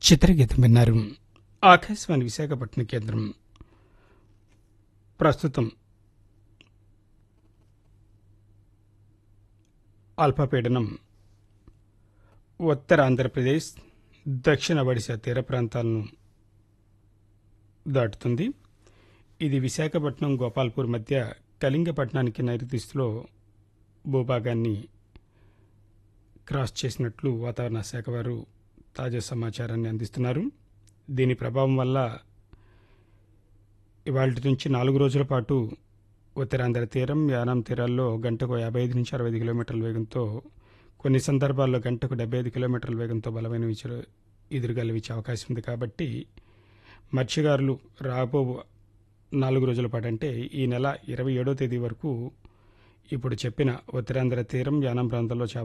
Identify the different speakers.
Speaker 1: చిత్రగీతం విన్నారు ఆకాశవాణి విశాఖపట్నం కేంద్రం ప్రస్తుతం అల్పపీడనం ఉత్తర ఆంధ్రప్రదేశ్ దక్షిణ ఒడిశా తీర ప్రాంతాలను దాటుతుంది ఇది విశాఖపట్నం గోపాల్పూర్ మధ్య కళింగపట్నానికి నైరుతిస్తులో భూభాగాన్ని క్రాస్ చేసినట్లు వాతావరణ శాఖ వారు తాజా సమాచారాన్ని అందిస్తున్నారు దీని ప్రభావం వల్ల ఇవాళ నుంచి నాలుగు రోజుల పాటు ఉత్తరాంధ్ర తీరం యానాం తీరాల్లో గంటకు యాభై ఐదు నుంచి అరవై ఐదు కిలోమీటర్ల వేగంతో కొన్ని సందర్భాల్లో గంటకు డెబ్బై ఐదు కిలోమీటర్ల వేగంతో బలమైన విచర ఎదురుగాలు వీచే అవకాశం ఉంది కాబట్టి మత్స్యకారులు రాబో నాలుగు రోజుల పాటు అంటే ఈ నెల ఇరవై ఏడో తేదీ వరకు ఇప్పుడు చెప్పిన ఉత్తరాంధ్ర తీరం యానం ప్రాంతంలో చేప